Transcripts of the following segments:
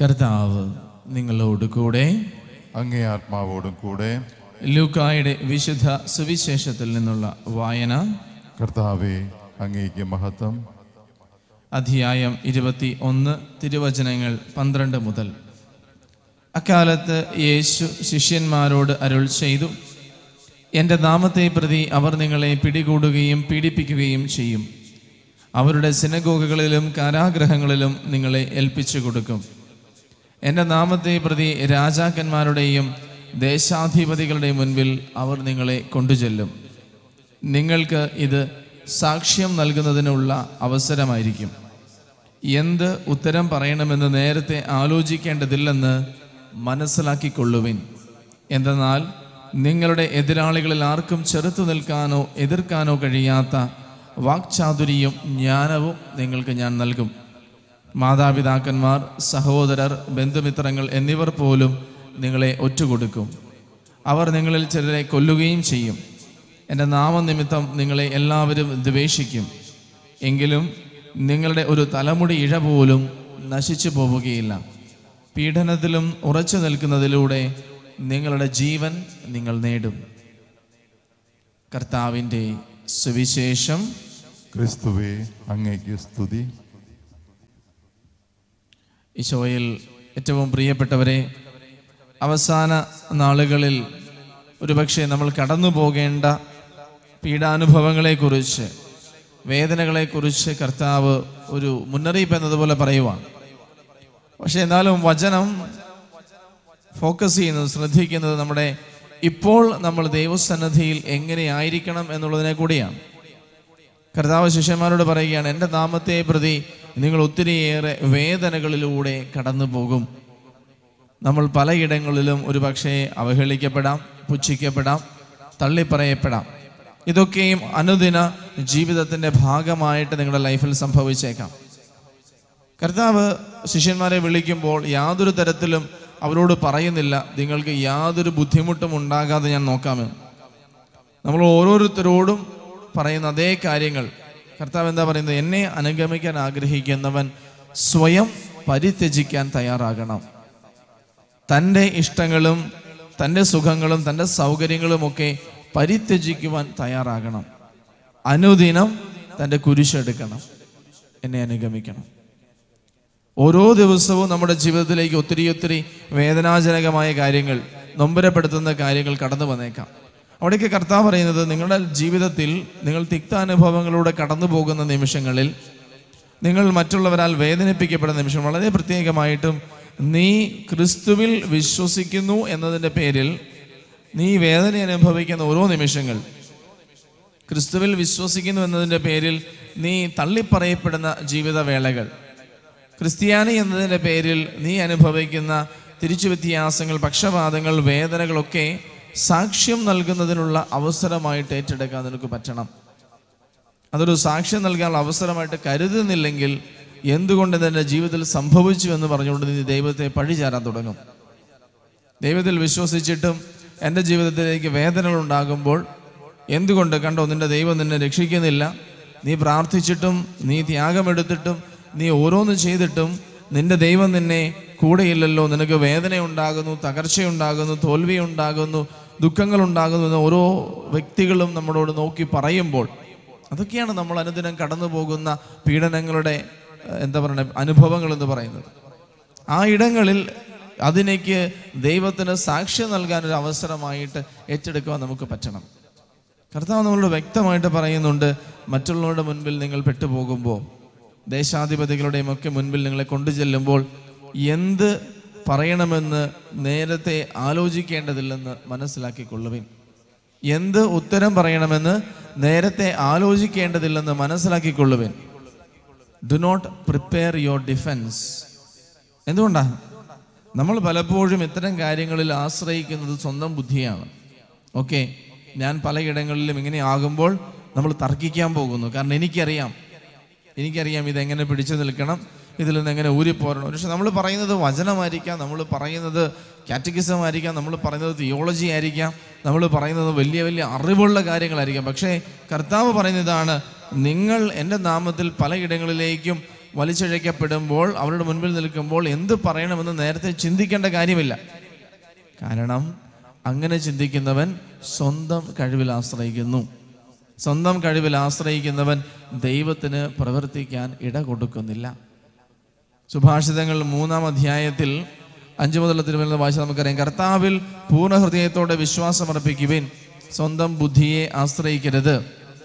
കർത്താവ് നിങ്ങളോട് കൂടെ അങ്ങേ ആത്മാവോടും കൂടെ ലൂക്കായുടെ വിശുദ്ധ സുവിശേഷത്തിൽ നിന്നുള്ള വായന കർത്താവെ അങ്ങേക്ക് മഹത്വം അധ്യായം ഇരുപത്തി ഒന്ന് തിരുവചനങ്ങൾ പന്ത്രണ്ട് മുതൽ അക്കാലത്ത് യേശു ശിഷ്യന്മാരോട് അരുൾ ചെയ്തു എൻ്റെ നാമത്തെ പ്രതി അവർ നിങ്ങളെ പിടികൂടുകയും പീഡിപ്പിക്കുകയും ചെയ്യും അവരുടെ സിനഗോഗുകളിലും കാരാഗ്രഹങ്ങളിലും നിങ്ങളെ ഏൽപ്പിച്ചു കൊടുക്കും എൻ്റെ നാമത്തെ പ്രതി രാജാക്കന്മാരുടെയും ദേശാധിപതികളുടെയും മുൻപിൽ അവർ നിങ്ങളെ കൊണ്ടുചെല്ലും നിങ്ങൾക്ക് ഇത് സാക്ഷ്യം നൽകുന്നതിനുള്ള അവസരമായിരിക്കും എന്ത് ഉത്തരം പറയണമെന്ന് നേരത്തെ ആലോചിക്കേണ്ടതില്ലെന്ന് മനസ്സിലാക്കിക്കൊള്ളുവിൻ എന്തെന്നാൽ നിങ്ങളുടെ എതിരാളികളിൽ ആർക്കും ചെറുത്തു നിൽക്കാനോ എതിർക്കാനോ കഴിയാത്ത വാക്ചാതുരിയും ജ്ഞാനവും നിങ്ങൾക്ക് ഞാൻ നൽകും മാതാപിതാക്കന്മാർ സഹോദരർ ബന്ധുമിത്രങ്ങൾ എന്നിവർ പോലും നിങ്ങളെ ഒറ്റുകൊടുക്കും അവർ നിങ്ങളിൽ ചിലരെ കൊല്ലുകയും ചെയ്യും എൻ്റെ നാമനിമിത്തം നിങ്ങളെ എല്ലാവരും ദ്വേഷിക്കും എങ്കിലും നിങ്ങളുടെ ഒരു തലമുടി ഇഴ പോലും നശിച്ചു പോവുകയില്ല പീഡനത്തിലും ഉറച്ചു നിൽക്കുന്നതിലൂടെ നിങ്ങളുടെ ജീവൻ നിങ്ങൾ നേടും കർത്താവിൻ്റെ സുവിശേഷം ക്രിസ്തുവെ അങ്ങേക്ക് സ്തുതി ഈശോയിൽ ഏറ്റവും പ്രിയപ്പെട്ടവരെ അവസാന നാളുകളിൽ ഒരുപക്ഷെ നമ്മൾ കടന്നു പോകേണ്ട പീഡാനുഭവങ്ങളെക്കുറിച്ച് വേദനകളെക്കുറിച്ച് കർത്താവ് ഒരു മുന്നറിയിപ്പ് എന്നതുപോലെ പറയുവാണ് പക്ഷെ എന്നാലും വചനം ഫോക്കസ് ചെയ്യുന്നത് ശ്രദ്ധിക്കുന്നത് നമ്മുടെ ഇപ്പോൾ നമ്മൾ ദൈവസന്നദ്ധിയിൽ എങ്ങനെയായിരിക്കണം എന്നുള്ളതിനെ കൂടിയാണ് കർത്താവ് ശിഷ്യന്മാരോട് പറയുകയാണ് എൻ്റെ നാമത്തെ പ്രതി നിങ്ങൾ ഒത്തിരിയേറെ വേദനകളിലൂടെ കടന്നു പോകും നമ്മൾ പലയിടങ്ങളിലും ഒരുപക്ഷെ അവഹേളിക്കപ്പെടാം പുച്ഛിക്കപ്പെടാം തള്ളിപ്പറയപ്പെടാം ഇതൊക്കെയും അനുദിന ജീവിതത്തിൻ്റെ ഭാഗമായിട്ട് നിങ്ങളുടെ ലൈഫിൽ സംഭവിച്ചേക്കാം കർത്താവ് ശിഷ്യന്മാരെ വിളിക്കുമ്പോൾ യാതൊരു തരത്തിലും അവരോട് പറയുന്നില്ല നിങ്ങൾക്ക് യാതൊരു ബുദ്ധിമുട്ടും ഉണ്ടാകാതെ ഞാൻ നോക്കാമെന്ന് നമ്മൾ ഓരോരുത്തരോടും പറയുന്ന അതേ കാര്യങ്ങൾ കർത്താവ് എന്താ പറയുന്നത് എന്നെ അനുഗമിക്കാൻ ആഗ്രഹിക്കുന്നവൻ സ്വയം പരിത്യജിക്കാൻ തയ്യാറാകണം തൻ്റെ ഇഷ്ടങ്ങളും തൻ്റെ സുഖങ്ങളും തൻ്റെ സൗകര്യങ്ങളുമൊക്കെ പരിത്യജിക്കുവാൻ തയ്യാറാകണം അനുദിനം തൻ്റെ കുരിശെടുക്കണം എന്നെ അനുഗമിക്കണം ഓരോ ദിവസവും നമ്മുടെ ജീവിതത്തിലേക്ക് ഒത്തിരി ഒത്തിരി വേദനാജനകമായ കാര്യങ്ങൾ നൊമ്പരപ്പെടുത്തുന്ന കാര്യങ്ങൾ കടന്നു വന്നേക്കാം അവിടേക്ക് കർത്താവ് പറയുന്നത് നിങ്ങളുടെ ജീവിതത്തിൽ നിങ്ങൾ തിക്താനുഭവങ്ങളിലൂടെ കടന്നു പോകുന്ന നിമിഷങ്ങളിൽ നിങ്ങൾ മറ്റുള്ളവരാൽ വേദനിപ്പിക്കപ്പെടുന്ന നിമിഷം വളരെ പ്രത്യേകമായിട്ടും നീ ക്രിസ്തുവിൽ വിശ്വസിക്കുന്നു എന്നതിൻ്റെ പേരിൽ നീ വേദന അനുഭവിക്കുന്ന ഓരോ നിമിഷങ്ങൾ ക്രിസ്തുവിൽ വിശ്വസിക്കുന്നു എന്നതിൻ്റെ പേരിൽ നീ തള്ളിപ്പറയപ്പെടുന്ന ജീവിതവേളകൾ ക്രിസ്ത്യാനി എന്നതിൻ്റെ പേരിൽ നീ അനുഭവിക്കുന്ന തിരിച്ചു വ്യത്യാസങ്ങൾ പക്ഷപാതങ്ങൾ വേദനകളൊക്കെ സാക്ഷ്യം നൽകുന്നതിനുള്ള അവസരമായിട്ട് ഏറ്റെടുക്കാൻ നിനക്ക് പറ്റണം അതൊരു സാക്ഷ്യം നൽകാനുള്ള അവസരമായിട്ട് കരുതുന്നില്ലെങ്കിൽ എന്തുകൊണ്ട് എൻ്റെ ജീവിതത്തിൽ സംഭവിച്ചു എന്ന് പറഞ്ഞുകൊണ്ട് നീ ദൈവത്തെ പഴിചാരാൻ തുടങ്ങും ദൈവത്തിൽ വിശ്വസിച്ചിട്ടും എൻ്റെ ജീവിതത്തിലേക്ക് വേദനകൾ ഉണ്ടാകുമ്പോൾ എന്തുകൊണ്ട് കണ്ടോ നിന്റെ ദൈവം നിന്നെ രക്ഷിക്കുന്നില്ല നീ പ്രാർത്ഥിച്ചിട്ടും നീ ത്യാഗമെടുത്തിട്ടും നീ ഓരോന്ന് ചെയ്തിട്ടും നിന്റെ ദൈവം നിന്നെ കൂടെയില്ലല്ലോ നിനക്ക് വേദന ഉണ്ടാകുന്നു തകർച്ചയുണ്ടാകുന്നു തോൽവിയുണ്ടാകുന്നു ദുഃഖങ്ങൾ ഉണ്ടാകുന്നു എന്ന് ഓരോ വ്യക്തികളും നമ്മളോട് നോക്കി പറയുമ്പോൾ അതൊക്കെയാണ് നമ്മൾ അനുദിനം കടന്നു പോകുന്ന പീഡനങ്ങളുടെ ഏഹ്, എന്താ പറയുക അനുഭവങ്ങൾ എന്ന് പറയുന്നത് ആ ഇടങ്ങളിൽ അതിനേക്ക് ദൈവത്തിന് സാക്ഷ്യം നൽകാൻ ഒരു അവസരമായിട്ട് ഏറ്റെടുക്കുവാൻ നമുക്ക് പറ്റണം കർത്താവ് നമ്മളോട് വ്യക്തമായിട്ട് പറയുന്നുണ്ട് മറ്റുള്ളവരുടെ മുൻപിൽ നിങ്ങൾ പെട്ടുപോകുമ്പോൾ ദേശാധിപതികളുടെയും ഒക്കെ മുൻപിൽ നിങ്ങളെ കൊണ്ടു ചെല്ലുമ്പോൾ എന്ത് പറയണമെന്ന് നേരത്തെ ആലോചിക്കേണ്ടതില്ലെന്ന് മനസ്സിലാക്കിക്കൊള്ളുവിൻ എന്ത് ഉത്തരം പറയണമെന്ന് നേരത്തെ ആലോചിക്കേണ്ടതില്ലെന്ന് മനസ്സിലാക്കിക്കൊള്ളുവിൻ do not prepare your defence എന്തുകൊണ്ടാ നമ്മൾ പലപ്പോഴും ഇത്തരം കാര്യങ്ങളിൽ ആശ്രയിക്കുന്നത് സ്വന്തം ബുദ്ധിയാണ് ഓക്കെ ഞാൻ പലയിടങ്ങളിലും ഇങ്ങനെ ആകുമ്പോൾ നമ്മൾ തർക്കിക്കാൻ പോകുന്നു കാരണം എനിക്കറിയാം എനിക്കറിയാം ഇതെങ്ങനെ പിടിച്ചു നിൽക്കണം ഇതിൽ നിന്ന് എങ്ങനെ ഊരിപ്പോരണം പക്ഷെ നമ്മൾ പറയുന്നത് വചനമായിരിക്കാം നമ്മൾ പറയുന്നത് കാറ്റഗിസം ആയിരിക്കാം നമ്മൾ പറയുന്നത് തിയോളജി ആയിരിക്കാം നമ്മൾ പറയുന്നത് വലിയ വലിയ അറിവുള്ള കാര്യങ്ങളായിരിക്കാം പക്ഷേ കർത്താവ് പറയുന്നതാണ് നിങ്ങൾ എൻ്റെ നാമത്തിൽ പലയിടങ്ങളിലേക്കും വലിച്ചിഴക്കപ്പെടുമ്പോൾ അവരുടെ മുൻപിൽ നിൽക്കുമ്പോൾ എന്ത് പറയണമെന്ന് നേരത്തെ ചിന്തിക്കേണ്ട കാര്യമില്ല കാരണം അങ്ങനെ ചിന്തിക്കുന്നവൻ സ്വന്തം കഴിവിൽ ആശ്രയിക്കുന്നു സ്വന്തം കഴിവിൽ ആശ്രയിക്കുന്നവൻ ദൈവത്തിന് പ്രവർത്തിക്കാൻ ഇട കൊടുക്കുന്നില്ല സുഭാഷിതങ്ങൾ മൂന്നാം അധ്യായത്തിൽ അഞ്ചു മുതൽ തിരുവനന്തപുരം വായിച്ച നമുക്കറിയാം കർത്താവിൽ പൂർണ്ണ ഹൃദയത്തോടെ വിശ്വാസമർപ്പിക്കുവിൻ സ്വന്തം ബുദ്ധിയെ ആശ്രയിക്കരുത്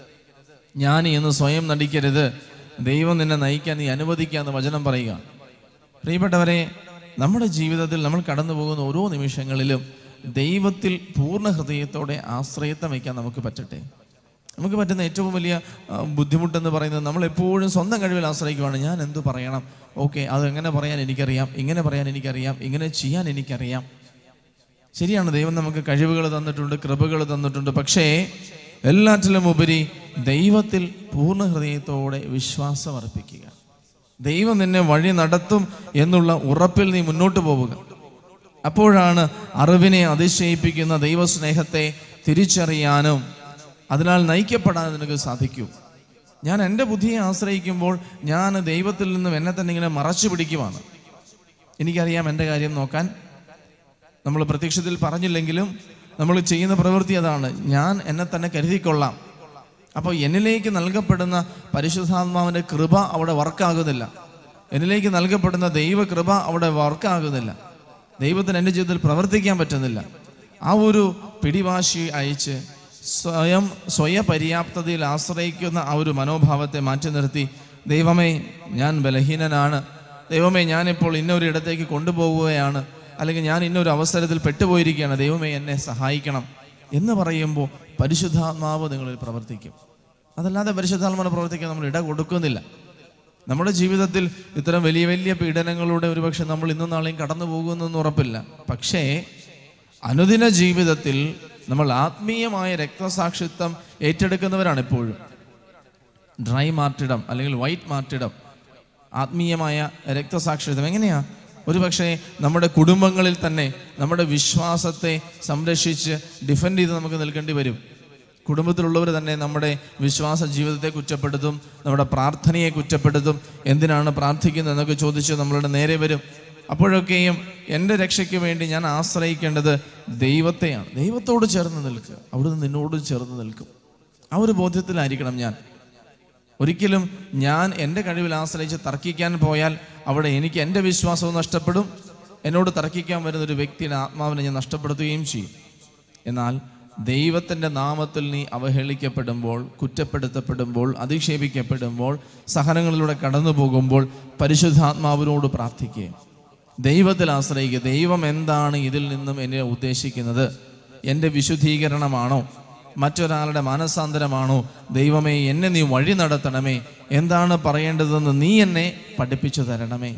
ജ്ഞാനി എന്ന് സ്വയം നടിക്കരുത് ദൈവം നിന്നെ നയിക്കാൻ നീ അനുവദിക്കുക എന്ന് വചനം പറയുക പ്രിയപ്പെട്ടവരെ നമ്മുടെ ജീവിതത്തിൽ നമ്മൾ കടന്നു പോകുന്ന ഓരോ നിമിഷങ്ങളിലും ദൈവത്തിൽ പൂർണ്ണ ഹൃദയത്തോടെ ആശ്രയത്വം വയ്ക്കാൻ നമുക്ക് പറ്റട്ടെ നമുക്ക് പറ്റുന്ന ഏറ്റവും വലിയ ആ, ബുദ്ധിമുട്ടെന്ന് പറയുന്നത് നമ്മൾ എപ്പോഴും സ്വന്തം കഴിവിൽ ആശ്രയിക്കുവാണ് ഞാൻ എന്തു പറയണം ഓക്കെ അത് എങ്ങനെ പറയാൻ എനിക്കറിയാം ഇങ്ങനെ പറയാൻ എനിക്കറിയാം ഇങ്ങനെ ചെയ്യാൻ എനിക്കറിയാം ശരിയാണ് ദൈവം നമുക്ക് കഴിവുകൾ തന്നിട്ടുണ്ട് കൃപകൾ തന്നിട്ടുണ്ട് പക്ഷേ എല്ലാറ്റിലും ഉപരി ദൈവത്തിൽ പൂർണ്ണ ഹൃദയത്തോടെ വിശ്വാസം അർപ്പിക്കുക ദൈവം നിന്നെ വഴി നടത്തും എന്നുള്ള ഉറപ്പിൽ നീ മുന്നോട്ട് പോവുക അപ്പോഴാണ് അറിവിനെ അതിശയിപ്പിക്കുന്ന ദൈവസ്നേഹത്തെ തിരിച്ചറിയാനും അതിനാൽ നയിക്കപ്പെടാൻ നിനക്ക് സാധിക്കൂ ഞാൻ എൻ്റെ ബുദ്ധിയെ ആശ്രയിക്കുമ്പോൾ ഞാൻ ദൈവത്തിൽ നിന്നും എന്നെ തന്നെ ഇങ്ങനെ മറച്ചു പിടിക്കുവാണ് എനിക്കറിയാം എൻ്റെ കാര്യം നോക്കാൻ നമ്മൾ പ്രത്യക്ഷത്തിൽ പറഞ്ഞില്ലെങ്കിലും നമ്മൾ ചെയ്യുന്ന പ്രവൃത്തി അതാണ് ഞാൻ എന്നെ തന്നെ കരുതിക്കൊള്ളാം അപ്പോൾ എന്നിലേക്ക് നൽകപ്പെടുന്ന പരിശുദ്ധാത്മാവിൻ്റെ കൃപ അവിടെ വർക്കാകുന്നില്ല എന്നിലേക്ക് നൽകപ്പെടുന്ന ദൈവ കൃപ അവിടെ വർക്കാകുന്നില്ല ദൈവത്തിന് എൻ്റെ ജീവിതത്തിൽ പ്രവർത്തിക്കാൻ പറ്റുന്നില്ല ആ ഒരു പിടിവാശി അയച്ച് സ്വയം സ്വയപര്യാപ്തതയിൽ ആശ്രയിക്കുന്ന ആ ഒരു മനോഭാവത്തെ മാറ്റി നിർത്തി ദൈവമേ ഞാൻ ബലഹീനനാണ് ദൈവമേ ഞാനിപ്പോൾ ഇന്നൊരു ഇടത്തേക്ക് കൊണ്ടുപോവുകയാണ് അല്ലെങ്കിൽ ഞാൻ ഇന്നൊരു അവസരത്തിൽ പെട്ടുപോയിരിക്കുകയാണ് ദൈവമേ എന്നെ സഹായിക്കണം എന്ന് പറയുമ്പോൾ പരിശുദ്ധാത്മാവ് നിങ്ങളിൽ പ്രവർത്തിക്കും അതല്ലാതെ പരിശുദ്ധാത്മാവ് പ്രവർത്തിക്കാൻ നമ്മൾ ഇട കൊടുക്കുന്നില്ല നമ്മുടെ ജീവിതത്തിൽ ഇത്തരം വലിയ വലിയ പീഡനങ്ങളുടെ ഒരുപക്ഷെ നമ്മൾ ഇന്നും നാളെയും കടന്നു പോകുമെന്നൊന്നും ഉറപ്പില്ല പക്ഷേ അനുദിന ജീവിതത്തിൽ നമ്മൾ ആത്മീയമായ രക്തസാക്ഷിത്വം ഏറ്റെടുക്കുന്നവരാണ് എപ്പോഴും ഡ്രൈ മാർട്ടിടം അല്ലെങ്കിൽ വൈറ്റ് മാർട്ടിടം ആത്മീയമായ രക്തസാക്ഷിത്വം എങ്ങനെയാ ഒരുപക്ഷെ നമ്മുടെ കുടുംബങ്ങളിൽ തന്നെ നമ്മുടെ വിശ്വാസത്തെ സംരക്ഷിച്ച് ഡിഫെൻഡ് ചെയ്ത് നമുക്ക് നിൽക്കേണ്ടി വരും കുടുംബത്തിലുള്ളവർ തന്നെ നമ്മുടെ വിശ്വാസ ജീവിതത്തെ കുറ്റപ്പെടുത്തും നമ്മുടെ പ്രാർത്ഥനയെ കുറ്റപ്പെടുത്തും എന്തിനാണ് പ്രാർത്ഥിക്കുന്നത് എന്നൊക്കെ ചോദിച്ച് നമ്മളുടെ നേരെ വരും അപ്പോഴൊക്കെയും എൻ്റെ രക്ഷയ്ക്ക് വേണ്ടി ഞാൻ ആശ്രയിക്കേണ്ടത് ദൈവത്തെയാണ് ദൈവത്തോട് ചേർന്ന് നിൽക്കുക അവിടുന്ന് നിന്നോട് ചേർന്ന് നിൽക്കും ആ ഒരു ബോധ്യത്തിലായിരിക്കണം ഞാൻ ഒരിക്കലും ഞാൻ എൻ്റെ കഴിവിൽ ആശ്രയിച്ച് തർക്കിക്കാൻ പോയാൽ അവിടെ എനിക്ക് എൻ്റെ വിശ്വാസവും നഷ്ടപ്പെടും എന്നോട് തർക്കിക്കാൻ വരുന്ന ഒരു വ്യക്തിയുടെ ആത്മാവിനെ ഞാൻ നഷ്ടപ്പെടുത്തുകയും ചെയ്യും എന്നാൽ ദൈവത്തിൻ്റെ നാമത്തിൽ നീ അവഹേളിക്കപ്പെടുമ്പോൾ കുറ്റപ്പെടുത്തപ്പെടുമ്പോൾ അധിക്ഷേപിക്കപ്പെടുമ്പോൾ സഹനങ്ങളിലൂടെ കടന്നു പോകുമ്പോൾ പരിശുദ്ധാത്മാവിനോട് പ്രാർത്ഥിക്കുക ദൈവത്തിൽ ആശ്രയിക്കുക ദൈവം എന്താണ് ഇതിൽ നിന്നും എന്നെ ഉദ്ദേശിക്കുന്നത് എൻ്റെ വിശുദ്ധീകരണമാണോ മറ്റൊരാളുടെ മാനസാന്തരമാണോ ദൈവമേ എന്നെ നീ വഴി നടത്തണമേ എന്താണ് പറയേണ്ടതെന്ന് നീ എന്നെ പഠിപ്പിച്ചു തരണമേ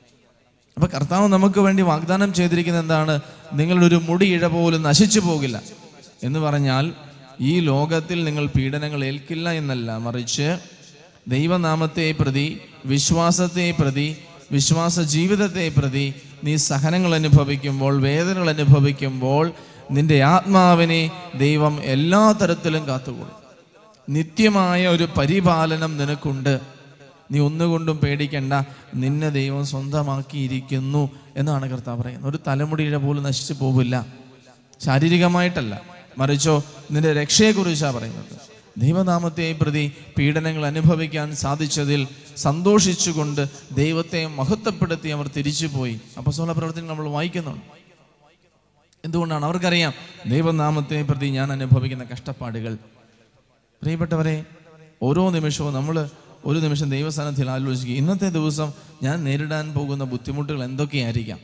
അപ്പൊ കർത്താവ് നമുക്ക് വേണ്ടി വാഗ്ദാനം ചെയ്തിരിക്കുന്നത് എന്താണ് നിങ്ങളുടെ ഒരു മുടി ഇഴ പോലും നശിച്ചു പോകില്ല എന്ന് പറഞ്ഞാൽ ഈ ലോകത്തിൽ നിങ്ങൾ പീഡനങ്ങൾ ഏൽക്കില്ല എന്നല്ല മറിച്ച് ദൈവനാമത്തെ പ്രതി വിശ്വാസത്തെ പ്രതി വിശ്വാസ ജീവിതത്തെ പ്രതി നീ സഹനങ്ങൾ അനുഭവിക്കുമ്പോൾ വേദനകൾ അനുഭവിക്കുമ്പോൾ നിന്റെ ആത്മാവിനെ ദൈവം എല്ലാ തരത്തിലും കാത്തുകൊള്ളും നിത്യമായ ഒരു പരിപാലനം നിനക്കുണ്ട് നീ ഒന്നുകൊണ്ടും പേടിക്കണ്ട നിന്നെ ദൈവം സ്വന്തമാക്കിയിരിക്കുന്നു എന്നാണ് കർത്താവ് പറയുന്നത് ഒരു തലമുടിയുടെ പോലും നശിച്ചു പോവില്ല ശാരീരികമായിട്ടല്ല മറിച്ചോ നിന്റെ രക്ഷയെക്കുറിച്ചാണ് പറയുന്നത് ദൈവനാമത്തെ പ്രതി പീഡനങ്ങൾ അനുഭവിക്കാൻ സാധിച്ചതിൽ സന്തോഷിച്ചുകൊണ്ട് ദൈവത്തെ മഹത്വപ്പെടുത്തി അവർ തിരിച്ചുപോയി അപ്പസോല പ്രവർത്തനം നമ്മൾ വായിക്കുന്നുണ്ട് എന്തുകൊണ്ടാണ് അവർക്കറിയാം ദൈവനാമത്തെ പ്രതി ഞാൻ അനുഭവിക്കുന്ന കഷ്ടപ്പാടുകൾ പ്രിയപ്പെട്ടവരെ ഓരോ നിമിഷവും നമ്മൾ ഒരു നിമിഷം ദൈവസ്ഥാനത്തിൽ ആലോചിക്കുക ഇന്നത്തെ ദിവസം ഞാൻ നേരിടാൻ പോകുന്ന ബുദ്ധിമുട്ടുകൾ എന്തൊക്കെയായിരിക്കാം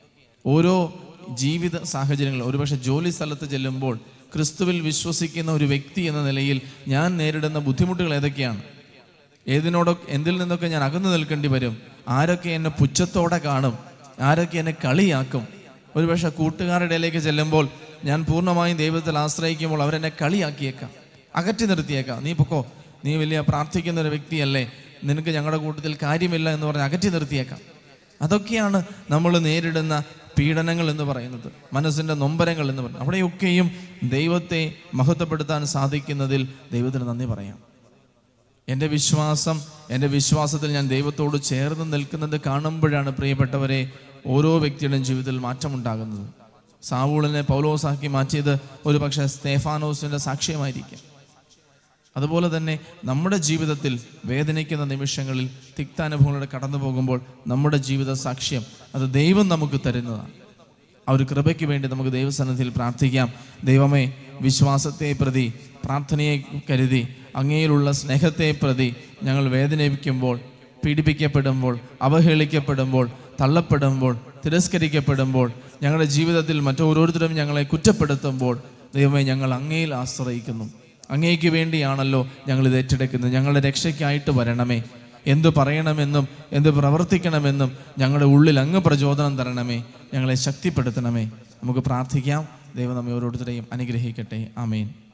ഓരോ ജീവിത സാഹചര്യങ്ങൾ ഒരുപക്ഷെ ജോലി സ്ഥലത്ത് ചെല്ലുമ്പോൾ ക്രിസ്തുവിൽ വിശ്വസിക്കുന്ന ഒരു വ്യക്തി എന്ന നിലയിൽ ഞാൻ നേരിടുന്ന ബുദ്ധിമുട്ടുകൾ ഏതൊക്കെയാണ് ഏതിനോടൊ എന്തിൽ നിന്നൊക്കെ ഞാൻ അകന്നു നിൽക്കേണ്ടി വരും ആരൊക്കെ എന്നെ പുച്ഛത്തോടെ കാണും ആരൊക്കെ എന്നെ കളിയാക്കും ഒരുപക്ഷെ കൂട്ടുകാരുടെ ഇടയിലേക്ക് ചെല്ലുമ്പോൾ ഞാൻ പൂർണ്ണമായും ദൈവത്തിൽ ആശ്രയിക്കുമ്പോൾ അവരെന്നെ കളിയാക്കിയേക്കാം അകറ്റി നിർത്തിയേക്കാം നീ പൊക്കോ നീ വലിയ പ്രാർത്ഥിക്കുന്ന ഒരു വ്യക്തിയല്ലേ നിനക്ക് ഞങ്ങളുടെ കൂട്ടത്തിൽ കാര്യമില്ല എന്ന് പറഞ്ഞ് അകറ്റി നിർത്തിയേക്കാം അതൊക്കെയാണ് നമ്മൾ നേരിടുന്ന പീഡനങ്ങൾ എന്ന് പറയുന്നത് മനസ്സിൻ്റെ നൊമ്പരങ്ങൾ എന്ന് പറയുന്നത് അവിടെയൊക്കെയും ദൈവത്തെ മഹത്വപ്പെടുത്താൻ സാധിക്കുന്നതിൽ ദൈവത്തിന് നന്ദി പറയാം എൻ്റെ വിശ്വാസം എൻ്റെ വിശ്വാസത്തിൽ ഞാൻ ദൈവത്തോട് ചേർന്ന് നിൽക്കുന്നത് കാണുമ്പോഴാണ് പ്രിയപ്പെട്ടവരെ ഓരോ വ്യക്തിയുടെയും ജീവിതത്തിൽ മാറ്റമുണ്ടാകുന്നത് സാവൂളിനെ പൗലോസാക്കി മാറ്റിയത് ഒരു പക്ഷേ സ്തേഫാനോസിൻ്റെ സാക്ഷ്യമായിരിക്കും അതുപോലെ തന്നെ നമ്മുടെ ജീവിതത്തിൽ വേദനിക്കുന്ന നിമിഷങ്ങളിൽ തിക്താനുഭവങ്ങളുടെ കടന്നു പോകുമ്പോൾ നമ്മുടെ ജീവിത സാക്ഷ്യം അത് ദൈവം നമുക്ക് തരുന്നതാണ് ആ ഒരു കൃപയ്ക്ക് വേണ്ടി നമുക്ക് ദൈവസന്നിധിയിൽ പ്രാർത്ഥിക്കാം ദൈവമേ വിശ്വാസത്തെ പ്രതി പ്രാർത്ഥനയെ കരുതി അങ്ങയിലുള്ള സ്നേഹത്തെ പ്രതി ഞങ്ങൾ വേദനിപ്പിക്കുമ്പോൾ പീഡിപ്പിക്കപ്പെടുമ്പോൾ അവഹേളിക്കപ്പെടുമ്പോൾ തള്ളപ്പെടുമ്പോൾ തിരസ്കരിക്കപ്പെടുമ്പോൾ ഞങ്ങളുടെ ജീവിതത്തിൽ മറ്റോരോരുത്തരും ഞങ്ങളെ കുറ്റപ്പെടുത്തുമ്പോൾ ദൈവമേ ഞങ്ങൾ അങ്ങയിൽ ആശ്രയിക്കുന്നു അങ്ങേക്ക് വേണ്ടിയാണല്ലോ ഞങ്ങൾ ഇത് ഏറ്റെടുക്കുന്നത് ഞങ്ങളുടെ രക്ഷയ്ക്കായിട്ട് വരണമേ എന്തു പറയണമെന്നും എന്ത് പ്രവർത്തിക്കണമെന്നും ഞങ്ങളുടെ ഉള്ളിൽ അങ്ങ് പ്രചോദനം തരണമേ ഞങ്ങളെ ശക്തിപ്പെടുത്തണമേ നമുക്ക് പ്രാർത്ഥിക്കാം ദൈവം നമ്മെ ഓരോരുത്തരെയും അനുഗ്രഹിക്കട്ടെ ആമേൻ